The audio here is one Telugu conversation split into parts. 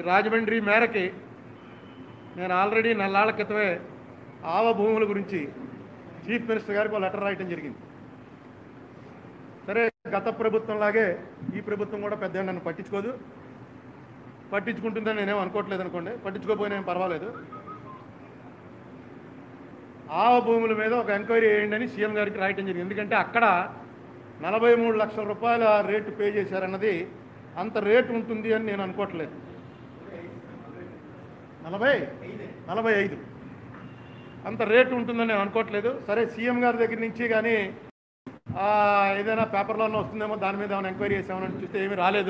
రాజమండ్రి మేరకి నేను ఆల్రెడీ నెలాళ్ళ క్రితమే ఆవ భూముల గురించి చీఫ్ మినిస్టర్ గారికి ఒక లెటర్ రాయటం జరిగింది సరే గత ప్రభుత్వం లాగే ఈ ప్రభుత్వం కూడా పెద్ద నన్ను పట్టించుకోదు పట్టించుకుంటుందని నేనేం అనుకోవట్లేదు అనుకోండి పట్టించుకోకపోయినా ఏం పర్వాలేదు ఆవ భూముల మీద ఒక ఎంక్వైరీ చేయండి అని సీఎం గారికి రాయటం జరిగింది ఎందుకంటే అక్కడ నలభై మూడు లక్షల రూపాయల రేటు పే చేశారన్నది అంత రేటు ఉంటుంది అని నేను అనుకోవట్లేదు నలభై నలభై ఐదు అంత రేటు ఉంటుందని నేను అనుకోవట్లేదు సరే సీఎం గారి దగ్గర నుంచి కానీ ఆ, ఏదైనా పేపర్లోనే వస్తుందేమో దాని మీద ఏమైనా ఎంక్వైరీ చేసామని చూస్తే ఏమీ రాలేదు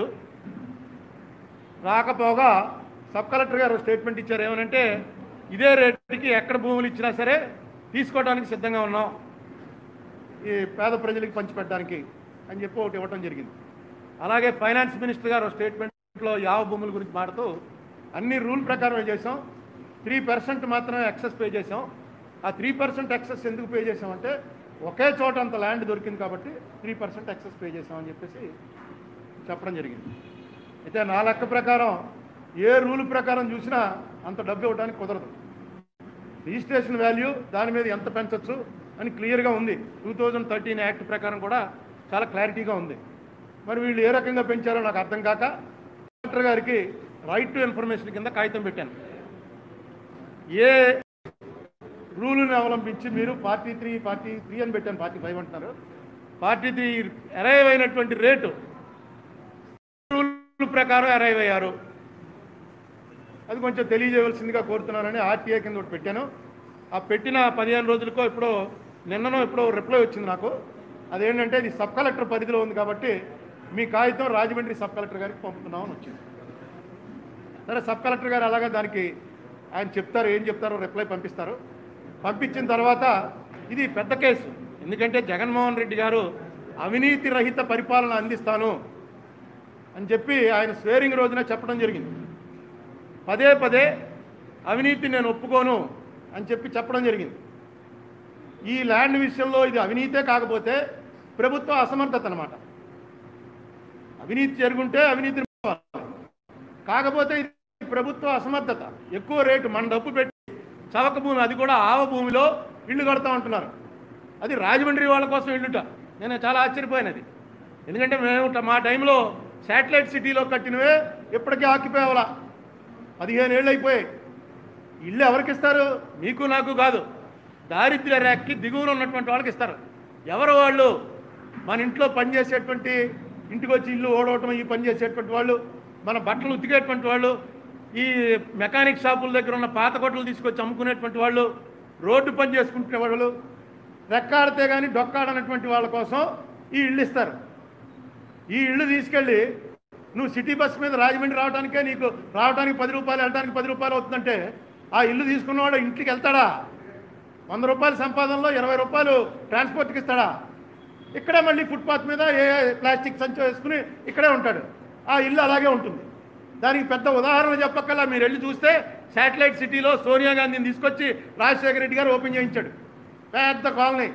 రాకపోగా సబ్ కలెక్టర్ గారు స్టేట్మెంట్ ఇచ్చారు ఏమనంటే ఇదే రేటుకి ఎక్కడ భూములు ఇచ్చినా సరే తీసుకోవడానికి సిద్ధంగా ఉన్నాం ఈ పేద ప్రజలకు పంచిపెట్టడానికి అని చెప్పి ఒకటి ఇవ్వటం జరిగింది అలాగే ఫైనాన్స్ మినిస్టర్ గారు స్టేట్మెంట్లో యావ భూముల గురించి మాడుతూ అన్ని రూల్ ప్రకారమే చేసాం త్రీ పర్సెంట్ మాత్రమే ఎక్సెస్ పే చేసాం ఆ త్రీ పర్సెంట్ ఎక్సెస్ ఎందుకు పే చేసామంటే ఒకే చోట అంత ల్యాండ్ దొరికింది కాబట్టి త్రీ పర్సెంట్ ఎక్సెస్ పే చేసామని చెప్పేసి చెప్పడం జరిగింది అయితే నా లెక్క ప్రకారం ఏ రూల్ ప్రకారం చూసినా అంత డబ్బు ఇవ్వడానికి కుదరదు రిజిస్ట్రేషన్ వాల్యూ దాని మీద ఎంత పెంచవచ్చు అని క్లియర్గా ఉంది టూ థౌజండ్ థర్టీన్ యాక్ట్ ప్రకారం కూడా చాలా క్లారిటీగా ఉంది మరి వీళ్ళు ఏ రకంగా పెంచారో నాకు అర్థం కాక కలెక్టర్ గారికి రైట్ టు ఇన్ఫర్మేషన్ కింద కాగితం పెట్టాను ఏ రూలుని అవలంబించి మీరు ఫార్టీ త్రీ ఫార్టీ త్రీ అని పెట్టాను ఫార్టీ ఫైవ్ అంటున్నారు ఫార్టీ త్రీ అరైవ్ అయినటువంటి రేటు రూల్ ప్రకారం అరైవ్ అయ్యారు అది కొంచెం తెలియజేయవలసిందిగా కోరుతున్నానని ఆర్టీఏ కింద ఒకటి పెట్టాను ఆ పెట్టిన పదిహేను రోజులకో ఇప్పుడు నిన్ననో ఎప్పుడో రిప్లై వచ్చింది నాకు అదేంటంటే ఇది సబ్ కలెక్టర్ పరిధిలో ఉంది కాబట్టి మీ కాగితం రాజమండ్రి సబ్ కలెక్టర్ గారికి పంపుతున్నామని వచ్చింది సరే సబ్ కలెక్టర్ గారు అలాగా దానికి ఆయన చెప్తారు ఏం చెప్తారో రిప్లై పంపిస్తారు పంపించిన తర్వాత ఇది పెద్ద కేసు ఎందుకంటే జగన్మోహన్ రెడ్డి గారు అవినీతి రహిత పరిపాలన అందిస్తాను అని చెప్పి ఆయన స్వేరింగ్ రోజున చెప్పడం జరిగింది పదే పదే అవినీతి నేను ఒప్పుకోను అని చెప్పి చెప్పడం జరిగింది ఈ ల్యాండ్ విషయంలో ఇది అవినీతే కాకపోతే ప్రభుత్వ అసమర్థత అనమాట అవినీతి జరుగుంటే అవినీతిని పోవాలి. కాకపోతే ఇది ప్రభుత్వ అసమర్థత ఎక్కువ రేటు మన డబ్బు పెట్టి చవక భూమి అది కూడా ఆవ భూమిలో ఇల్లు కడతా ఉంటున్నారు అది రాజమండ్రి వాళ్ళ కోసం ఇల్లుట నేను చాలా ఆశ్చర్యపోయినది ఎందుకంటే మేము ట- మా టైంలో శాటిలైట్ సిటీలో కట్టినవే ఇప్పటికీ ఆకిపోయేవలా పదిహేను ఏళ్ళు అయిపోయాయి ఇల్లు ఎవరికి ఇస్తారు మీకు నాకు కాదు దారిద్ర్య రేఖకి దిగువన ఉన్నటువంటి వాళ్ళకి ఇస్తారు ఎవరు వాళ్ళు మన ఇంట్లో పనిచేసేటువంటి ఇంటికి వచ్చి ఇల్లు ఓడవటం ఈ పని చేసేటువంటి వాళ్ళు మన బట్టలు ఉతికేటువంటి వాళ్ళు ఈ మెకానిక్ షాపుల దగ్గర ఉన్న పాత కొట్టలు తీసుకొచ్చి అమ్ముకునేటువంటి వాళ్ళు రోడ్డు పని చేసుకుంటునే వాళ్ళు రెక్కాడితే కానీ డొక్కాడనటువంటి వాళ్ళ కోసం ఈ ఇల్లు ఇస్తారు ఈ ఇల్లు తీసుకెళ్ళి నువ్వు సిటీ బస్ మీద రాజమండ్రి రావడానికే నీకు రావడానికి పది రూపాయలు వెళ్ళడానికి పది రూపాయలు అవుతుందంటే ఆ ఇల్లు తీసుకున్నవాడు ఇంటికి వెళ్తాడా వంద రూపాయల సంపాదనలో ఇరవై రూపాయలు ట్రాన్స్పోర్ట్కి ఇస్తాడా ఇక్కడే మళ్ళీ ఫుట్పాత్ మీద ఏ ప్లాస్టిక్ సంచి వేసుకుని ఇక్కడే ఉంటాడు ఆ ఇల్లు అలాగే ఉంటుంది దానికి పెద్ద ఉదాహరణ చెప్పక్కల్లా మీరు వెళ్ళి చూస్తే శాటిలైట్ సిటీలో సోనియా గాంధీని తీసుకొచ్చి రాజశేఖర రెడ్డి గారు ఓపెన్ చేయించాడు పెద్ద కాలనీ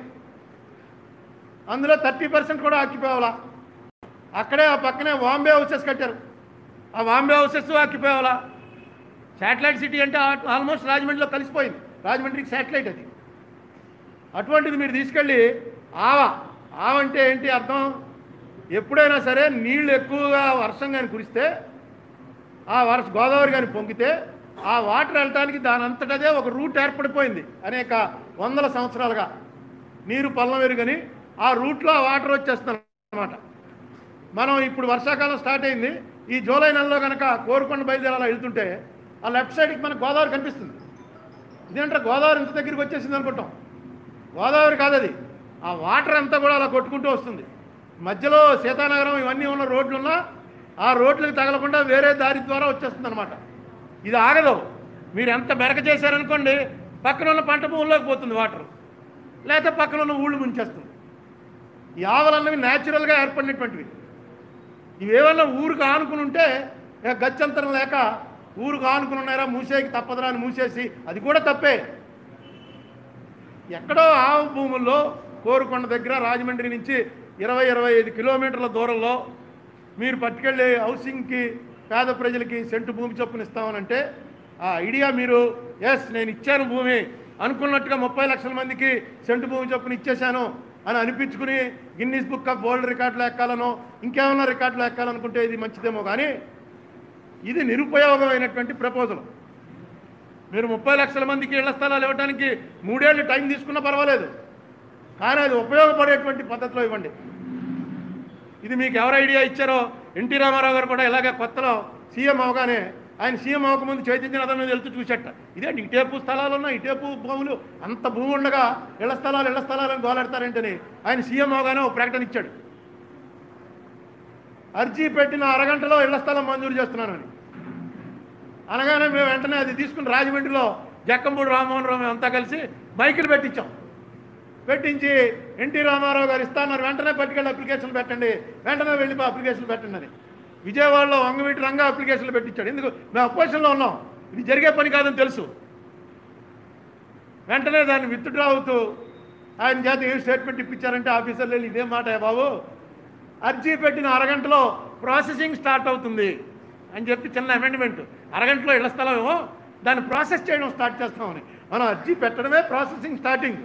అందులో థర్టీ పర్సెంట్ కూడా ఆక్యుపోవాలా అక్కడే ఆ పక్కనే వాంబే హౌసెస్ కట్టారు ఆ వాంబే హౌసెస్ ఆక్యుపోవాలా శాటిలైట్ సిటీ అంటే ఆ- ఆల్మోస్ట్ రాజమండ్రిలో కలిసిపోయింది రాజమండ్రికి శాటిలైట్ అది అటువంటిది మీరు తీసుకెళ్ళి ఆవ ఆవ అంటే ఏంటి అర్థం ఎప్పుడైనా సరే నీళ్లు ఎక్కువగా వర్షం కానీ కురిస్తే ఆ వర్ష గోదావరి కానీ పొంగితే ఆ వాటర్ వెళ్ళటానికి దాని అంతటదే ఒక రూట్ ఏర్పడిపోయింది అనేక వందల సంవత్సరాలుగా నీరు పల్లం ఎరుగని ఆ రూట్లో ఆ వాటర్ వచ్చేస్తుంది అనమాట మనం ఇప్పుడు వర్షాకాలం స్టార్ట్ అయింది ఈ జూలై నెలలో కనుక కోరుకొండ బయలుదేరాలా వెళ్తుంటే ఆ లెఫ్ట్ సైడ్కి మనకు గోదావరి కనిపిస్తుంది ఇదేంటే గోదావరి ఇంత దగ్గరికి వచ్చేసింది అనుకుంటాం గోదావరి కాదు అది ఆ వాటర్ అంతా కూడా అలా కొట్టుకుంటూ వస్తుంది మధ్యలో సీతానగరం ఇవన్నీ ఉన్న రోడ్లు ఉన్నా ఆ రోడ్లకు తగలకుండా వేరే దారి ద్వారా వచ్చేస్తుంది అనమాట ఇది ఆగదు మీరు ఎంత బెరక చేశారనుకోండి పక్కన ఉన్న పంట భూముల్లోకి పోతుంది వాటర్ లేకపోతే పక్కన ఉన్న ఊళ్ళు ముంచేస్తుంది ఈ ఆవలన్నవి న్యాచురల్గా ఏర్పడినటువంటివి ఇవేమన్నా ఊరికి ఆనుకుని ఉంటే ఇక గత్యంతరం లేక ఊరికి ఆనుకుని ఉన్నారా మూసేకి తప్పదురా అని మూసేసి అది కూడా తప్పే ఎక్కడో ఆవు భూముల్లో కోరుకొండ దగ్గర రాజమండ్రి నుంచి ఇరవై ఇరవై ఐదు కిలోమీటర్ల దూరంలో మీరు పట్టుకెళ్ళి హౌసింగ్కి పేద ప్రజలకి సెంటు భూమి చొప్పున ఇస్తామనంటే ఆ ఐడియా మీరు ఎస్ నేను ఇచ్చాను భూమి అనుకున్నట్టుగా ముప్పై లక్షల మందికి సెంటు భూమి చొప్పున ఇచ్చేశాను అని అనిపించుకుని గిన్నీస్ బుక్ ఆఫ్ వరల్డ్ రికార్డులో ఎక్కాలనో ఇంకేమన్నా రికార్డులో ఎక్కాలనుకుంటే ఇది మంచిదేమో కానీ ఇది నిరుపయోగమైనటువంటి ప్రపోజల్ మీరు ముప్పై లక్షల మందికి ఇళ్ల స్థలాలు ఇవ్వడానికి మూడేళ్ళు టైం తీసుకున్నా పర్వాలేదు కానీ అది ఉపయోగపడేటువంటి పద్ధతిలో ఇవ్వండి ఇది మీకు ఎవరు ఐడియా ఇచ్చారో ఎన్టీ రామారావు గారు కూడా ఇలాగే కొత్తలో సీఎం అవగానే ఆయన సీఎం అవ్వకముందు చైతన్యనాథం మీద వెళ్తూ చూసేట ఇదేంటి ఇటేపు స్థలాలు ఉన్నాయి ఇటేపు భూములు అంత భూమి ఉండగా ఇళ్ల స్థలాలు ఇళ్ల స్థలాలని గోలాడతారేంటని ఆయన సీఎం అవగానే ఒక ప్రకటన ఇచ్చాడు అర్జీ పెట్టిన అరగంటలో ఇళ్ల స్థలం మంజూరు చేస్తున్నానని అనగానే మేము వెంటనే అది తీసుకుని రాజమండ్రిలో జక్కంపూడి రామ్మోహన్ రావు అంతా కలిసి బైకులు పెట్టించాం పెట్టించి ఎన్టీ రామారావు గారు ఇస్తాన్నారు వెంటనే పట్టుకెళ్ళి అప్లికేషన్లు పెట్టండి వెంటనే వెళ్ళి అప్లికేషన్లు పెట్టండి అని విజయవాడలో వంగవీటి రంగా అప్లికేషన్లు పెట్టించాడు ఎందుకు మేము అపోజిషన్లో ఉన్నాం ఇది జరిగే పని కాదని తెలుసు వెంటనే దాన్ని విత్డ్రా అవుతూ ఆయన చేత ఏం స్టేట్మెంట్ ఇప్పించారంటే ఆఫీసర్లు వెళ్ళి ఇదేం మాట బాబు అర్జీ పెట్టిన అరగంటలో ప్రాసెసింగ్ స్టార్ట్ అవుతుంది అని చెప్పి చిన్న అమెండ్మెంట్ అరగంటలో ఇళ్ల స్థలం ఏమో దాన్ని ప్రాసెస్ చేయడం స్టార్ట్ చేస్తామని మనం అర్జీ పెట్టడమే ప్రాసెసింగ్ స్టార్టింగ్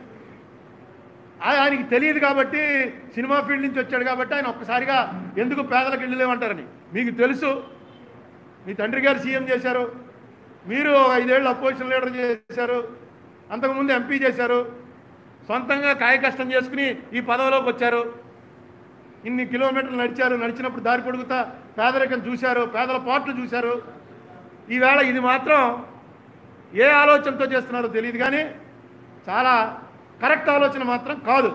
ఆ- ఆయనకి తెలియదు కాబట్టి సినిమా ఫీల్డ్ నుంచి వచ్చాడు కాబట్టి ఆయన ఒక్కసారిగా ఎందుకు పేదలకు ఇల్లు లేవంటారని మీకు తెలుసు మీ తండ్రి గారు సీఎం చేశారు మీరు ఒక ఐదేళ్ళు అపోజిషన్ లీడర్ చేశారు అంతకుముందు ఎంపీ చేశారు సొంతంగా కాయ కష్టం చేసుకుని ఈ పదవిలోకి వచ్చారు ఇన్ని కిలోమీటర్లు నడిచారు నడిచినప్పుడు దారి పొడుగుతా పేదరికం చూశారు పేదల పాటలు చూశారు ఈవేళ ఇది మాత్రం ఏ ఆలోచనతో చేస్తున్నారో తెలియదు కానీ చాలా కరెక్ట్ ఆలోచన మాత్రం కాదు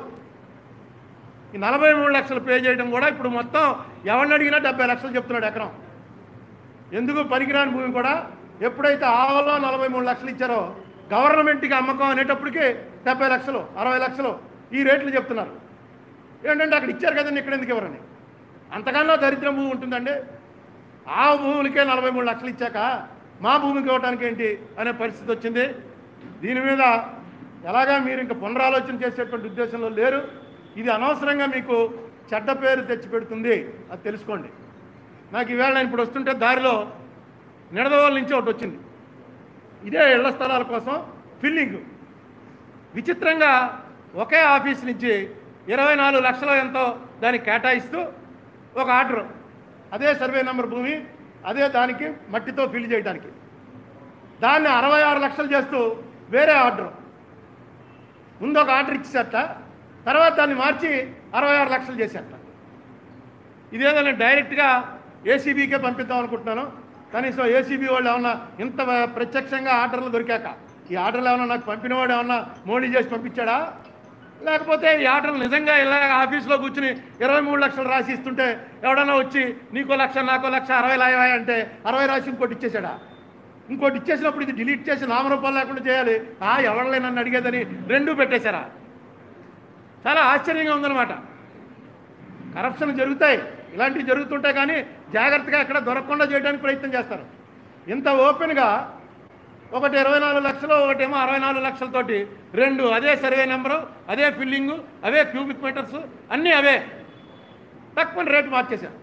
ఈ నలభై మూడు లక్షలు పే చేయడం కూడా ఇప్పుడు మొత్తం ఎవరిని అడిగినా డెబ్బై లక్షలు చెప్తున్నాడు ఎకరం ఎందుకు పనికిరాని భూమి కూడా ఎప్పుడైతే ఆవలో నలభై మూడు లక్షలు ఇచ్చారో గవర్నమెంట్కి అమ్మకం అనేటప్పటికి డెబ్బై లక్షలు అరవై లక్షలు ఈ రేట్లు చెప్తున్నారు ఏంటంటే అక్కడ ఇచ్చారు కదండి ఇక్కడ ఎందుకు ఎవరని అంతకన్నా దరిద్రం భూమి ఉంటుందండి ఆ భూములకే నలభై మూడు లక్షలు ఇచ్చాక మా భూమికి ఇవ్వడానికి ఏంటి అనే పరిస్థితి వచ్చింది దీని మీద ఎలాగా మీరు ఇంకా పునరాలోచన చేసేటువంటి ఉద్దేశంలో లేరు ఇది అనవసరంగా మీకు చెడ్డ పేరు తెచ్చిపెడుతుంది అది తెలుసుకోండి నాకు ఈవేళ నేను ఇప్పుడు వస్తుంటే దారిలో నిడదవోల నుంచి ఒకటి వచ్చింది ఇదే ఇళ్ల స్థలాల కోసం ఫిల్లింగ్ విచిత్రంగా ఒకే ఆఫీస్ నుంచి ఇరవై నాలుగు లక్షల ఎంతో దానికి కేటాయిస్తూ ఒక ఆర్డర్ అదే సర్వే నెంబర్ భూమి అదే దానికి మట్టితో ఫిల్ చేయడానికి దాన్ని అరవై ఆరు లక్షలు చేస్తూ వేరే ఆర్డర్ ముందు ఒక ఆర్డర్ ఇచ్చేసట తర్వాత దాన్ని మార్చి అరవై ఆరు లక్షలు చేసేట ఇదేదో నేను డైరెక్ట్గా ఏసీబీకే పంపిద్దాం అనుకుంటున్నాను కనీసం ఏసీబీ వాళ్ళు ఏమన్నా ఇంత ప్రత్యక్షంగా ఆర్డర్లు దొరికాక ఈ ఆర్డర్లు ఏమన్నా నాకు పంపినవాడు ఏమన్నా మోడీ చేసి పంపించాడా లేకపోతే ఈ ఆర్డర్లు నిజంగా ఇలా ఆఫీస్లో కూర్చుని ఇరవై మూడు లక్షలు రాసి ఇస్తుంటే ఎవడన్నా వచ్చి నీకో లక్ష నాకో లక్ష అరవై లాయవా అంటే అరవై రాసి ఇంకోటి ఇచ్చేసాడా ఇంకోటి ఇచ్చేసినప్పుడు ఇది డిలీట్ చేసి నామరూపాలు లేకుండా చేయాలి ఆ ఎవడలే నన్ను అడిగేదని రెండూ పెట్టేశారా చాలా ఆశ్చర్యంగా ఉందన్నమాట కరప్షన్ జరుగుతాయి ఇలాంటివి జరుగుతుంటాయి కానీ జాగ్రత్తగా ఎక్కడ దొరకకుండా చేయడానికి ప్రయత్నం చేస్తారు ఇంత ఓపెన్గా ఒకటి ఇరవై నాలుగు లక్షలు ఒకటేమో అరవై నాలుగు లక్షలతోటి రెండు అదే సర్వే నెంబరు అదే ఫిల్లింగు అవే క్యూబిక్ మీటర్స్ అన్నీ అవే తక్కువ రేటు మార్చేశారు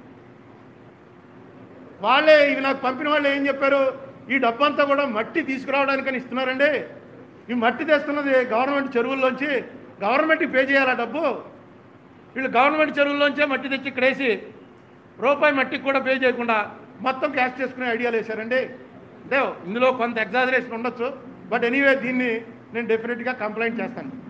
వాళ్ళే ఇవి నాకు పంపిన వాళ్ళు ఏం చెప్పారు ఈ డబ్బంతా కూడా మట్టి తీసుకురావడానికని ఇస్తున్నారండి ఈ మట్టి తెస్తున్నది గవర్నమెంట్ చెరువుల్లోంచి గవర్నమెంట్కి పే చేయాలి ఆ డబ్బు వీళ్ళు గవర్నమెంట్ చెరువుల్లోంచే మట్టి తెచ్చి ఇక్కడేసి రూపాయి మట్టికి కూడా పే చేయకుండా మొత్తం క్యాష్ చేసుకునే ఐడియాలు వేశారండి అంటే ఇందులో కొంత ఎగ్జాజరేషన్ ఉండొచ్చు బట్ ఎనీవే దీన్ని నేను డెఫినెట్గా కంప్లైంట్ చేస్తాను